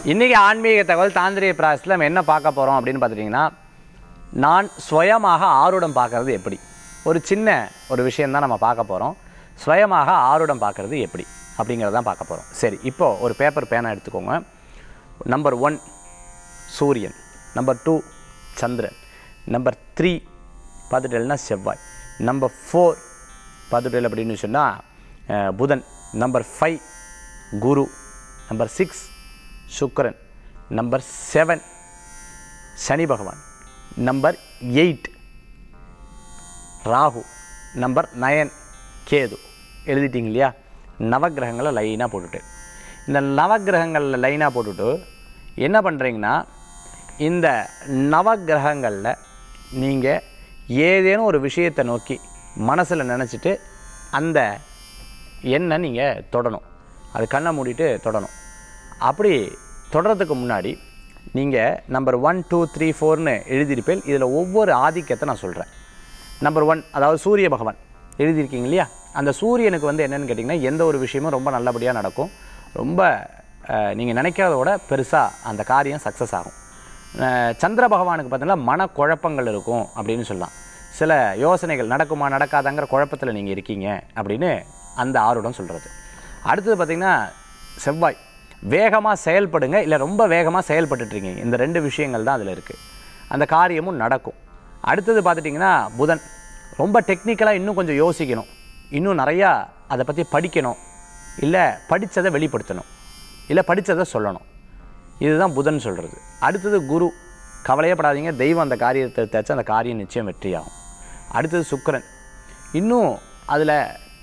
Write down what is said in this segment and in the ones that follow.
இன்றைக்கி ஆன்மீக தகவல் தாந்திரிய பிராசத்தில் நம்ம என்ன பார்க்க போகிறோம் அப்படின்னு பார்த்துட்டிங்கன்னா நான் சுயமாக ஆருடம் பார்க்கறது எப்படி ஒரு சின்ன ஒரு விஷயந்தான் நம்ம பார்க்க போகிறோம் சுயமாக ஆருடம் பார்க்கறது எப்படி அப்படிங்கிறதான் பார்க்க போகிறோம் சரி இப்போது ஒரு பேப்பர் பேனா எடுத்துக்கோங்க நம்பர் ஒன் சூரியன் நம்பர் டூ சந்திரன் நம்பர் த்ரீ பார்த்துட்டேன்னா செவ்வாய் நம்பர் ஃபோர் பார்த்துட்டேல் அப்படின்னு சொன்னால் புதன் நம்பர் ஃபைவ் குரு நம்பர் சிக்ஸ் சுக்கிரன் நம்பர் செவன் சனி பகவான் நம்பர் எயிட் ராகு நம்பர் நயன் கேது எழுதிட்டீங்க இல்லையா நவக்கிரகங்களை லைனாக போட்டுட்டு இந்த நவக்கிரகங்களில் லைனாக போட்டுட்டு என்ன பண்ணுறீங்கன்னா இந்த நவக்கிரகங்களில் நீங்கள் ஏதேனும் ஒரு விஷயத்தை நோக்கி மனசில் நினச்சிட்டு அந்த எண்ணை நீங்கள் தொடணும் அது கண்ணை மூடிட்டு தொடணும் அப்படி தொடறதுக்கு முன்னாடி நீங்கள் நம்பர் ஒன் டூ த்ரீ ஃபோர்னு எழுதியிருப்பேன் இதில் ஒவ்வொரு ஆதிக்கத்தை நான் சொல்கிறேன் நம்பர் ஒன் அதாவது சூரிய பகவான் எழுதியிருக்கீங்க இல்லையா அந்த சூரியனுக்கு வந்து என்னென்னு கேட்டிங்கன்னா எந்த ஒரு விஷயமும் ரொம்ப நல்லபடியாக நடக்கும் ரொம்ப நீங்கள் நினைக்கிறத விட பெருசாக அந்த காரியம் சக்ஸஸ் ஆகும் அஹ், சந்திர பகவானுக்கு பார்த்தீங்கன்னா மனக்குழப்பங்கள் இருக்கும் அப்படின்னு சொல்லலாம் சில யோசனைகள் நடக்குமா நடக்காதாங்கிற குழப்பத்தில் நீங்கள் இருக்கீங்க அப்படின்னு அந்த ஆருடம் சொல்கிறது அடுத்தது பார்த்திங்கன்னா செவ்வாய் வேகமாக செயல்படுங்க இல்லை ரொம்ப வேகமாக செயல்பட்டுட்டு இருக்கீங்க இந்த ரெண்டு விஷயங்கள் தான் அதில் இருக்குது அந்த காரியமும் நடக்கும் அடுத்தது பார்த்துட்டிங்கன்னா புதன் ரொம்ப டெக்னிக்கலாக இன்னும் கொஞ்சம் யோசிக்கணும் இன்னும் நிறையா அதை பற்றி படிக்கணும் இல்லை படித்ததை வெளிப்படுத்தணும் இல்லை படித்ததை சொல்லணும் இதுதான் புதன் சொல்கிறது அடுத்தது குரு கவலையப்படாதீங்க தெய்வம் அந்த காரியத்தை தேய்ச்சி அந்த காரியம் நிச்சயம் வெற்றியாகும் அடுத்தது சுக்கிரன் இன்னும் அதில்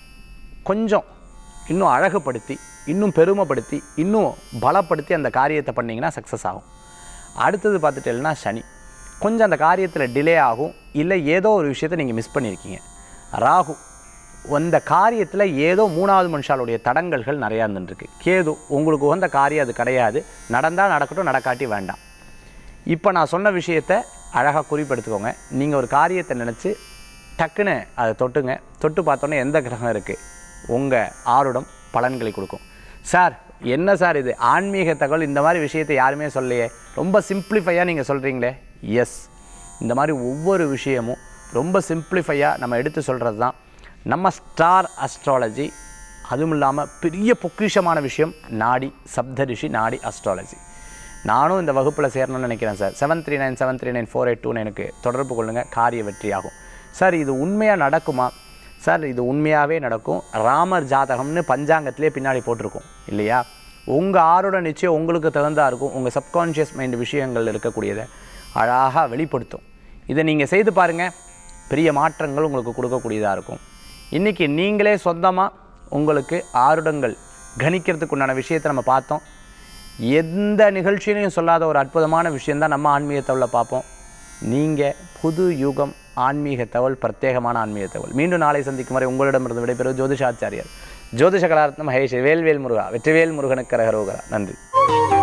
கொஞ்சம் இன்னும் அழகுபடுத்தி இன்னும் பெருமைப்படுத்தி இன்னும் பலப்படுத்தி அந்த காரியத்தை பண்ணிங்கன்னா சக்ஸஸ் ஆகும் அடுத்தது பார்த்துட்டேன்னா சனி கொஞ்சம் அந்த காரியத்தில் டிலே ஆகும் இல்லை ஏதோ ஒரு விஷயத்தை நீங்கள் மிஸ் பண்ணியிருக்கீங்க ராகு அந்த காரியத்தில் ஏதோ மூணாவது மனுஷாலுடைய தடங்கல்கள் நிறையா இருந்துருக்கு கேது உங்களுக்கு உகந்த காரியம் அது கிடையாது நடந்தால் நடக்கட்டும் நடக்காட்டி வேண்டாம் இப்போ நான் சொன்ன விஷயத்தை அழகாக குறிப்பெடுத்துக்கோங்க நீங்கள் ஒரு காரியத்தை நினச்சி டக்குன்னு அதை தொட்டுங்க தொட்டு பார்த்தோன்னே எந்த கிரகம் இருக்குது உங்கள் ஆருடம் பலன்களை கொடுக்கும் சார் என்ன சார் இது ஆன்மீக தகவல் இந்த மாதிரி விஷயத்தை யாருமே சொல்லலையே ரொம்ப சிம்பிளிஃபையாக நீங்கள் சொல்கிறீங்களே எஸ் இந்த மாதிரி ஒவ்வொரு விஷயமும் ரொம்ப சிம்பிளிஃபையாக நம்ம எடுத்து சொல்கிறது தான் நம்ம ஸ்டார் அஸ்ட்ராலஜி அதுவும் இல்லாமல் பெரிய பொக்கிஷமான விஷயம் நாடி சப்தரிஷி நாடி அஸ்ட்ராலஜி நானும் இந்த வகுப்பில் சேரணும்னு நினைக்கிறேன் sir seven three nine seven three nine four eight two எனக்கு தொடர்பு கொள்ளுங்கள் காரிய வெற்றியாகும் சார் இது உண்மையாக நடக்குமா சார் இது உண்மையாகவே நடக்கும் ராமர் ஜாதகம்னு பஞ்சாங்கத்திலே பின்னாடி போட்டிருக்கோம் இல்லையா உங்கள் ஆரோட நிச்சயம் உங்களுக்கு தகுந்தா இருக்கும் உங்கள் சப்கான்ஷியஸ் மைண்ட் விஷயங்கள் இருக்கக்கூடியதை அழகாக வெளிப்படுத்தும் இதை நீங்கள் செய்து பாருங்கள் பெரிய மாற்றங்கள் உங்களுக்கு கொடுக்கக்கூடியதாக இருக்கும் இன்றைக்கி நீங்களே சொந்தமாக உங்களுக்கு ஆருடங்கள் கணிக்கிறதுக்கு உண்டான விஷயத்தை நம்ம பார்த்தோம் எந்த நிகழ்ச்சியிலையும் சொல்லாத ஒரு அற்புதமான விஷயந்தான் நம்ம ஆன்மீக தகவலை பார்ப்போம் நீங்கள் புது யுகம் ஆன்மீக தகவல் பிரத்யேகமான ஆன்மீக தகவல் மீண்டும் நாளை சந்திக்கும் வரை உங்களிடமிருந்து விடைபெறுவது ஜோதிஷாச்சாரியர் ஜோதிஷ கலாரத்னம் மகேஷ் வேல்வேல் முருகா வெற்றிவேல் முருகனுக்கு கரகரோகரா நன்றி